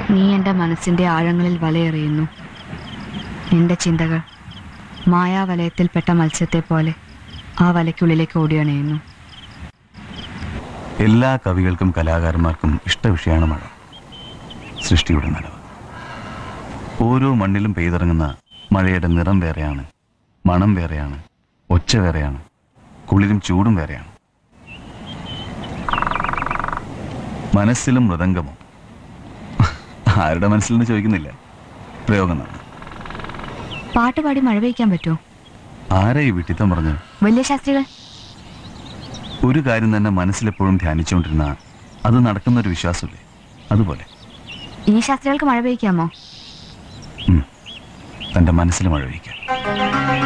നീ എൻ്റെ മനസ്സിൻ്റെ ആഴങ്ങളിൽ വലയെറിയുന്നു എൻ്റെ ചിന്തകൾ മായാവലയത്തിൽപ്പെട്ട മത്സ്യത്തെ പോലെ ആ വലയ്ക്കുള്ളിലേക്ക് ഓടിയണയുന്നു എല്ലാ കവികൾക്കും കലാകാരന്മാർക്കും ഇഷ്ടവിഷയമാണ് മഴ സൃഷ്ടിയുടെ നനവ് ഓരോ മണ്ണിലും പെയ്തിറങ്ങുന്ന മഴയുടെ നിറം വേറെയാണ് മണം വേറെയാണ് ഒച്ച വേറെയാണ് കുളിരും ചൂടും വേറെയാണ് മനസ്സിലും മൃദംഗമോ ആരുടെ മനസ്സിൽ നിന്ന് ചോദിക്കുന്നില്ല പ്രയോഗം നടന്നു പാട്ട് പാടി മഴ പെയ്ക്കാൻ പറ്റുമോ ആരാ ഈ വിട്ടിത്തം പറഞ്ഞ് വലിയ ശാസ്ത്രികൾ ഒരു കാര്യം തന്നെ മനസ്സിലെപ്പോഴും ധ്യാനിച്ചുകൊണ്ടിരുന്ന അത് നടക്കുന്ന ഒരു വിശ്വാസമില്ലേ അതുപോലെ ഈ ശാസ്ത്രികൾക്ക് മഴ പെയ്ക്കാമോ തൻ്റെ മനസ്സിൽ മഴ പെയ്ക്കാം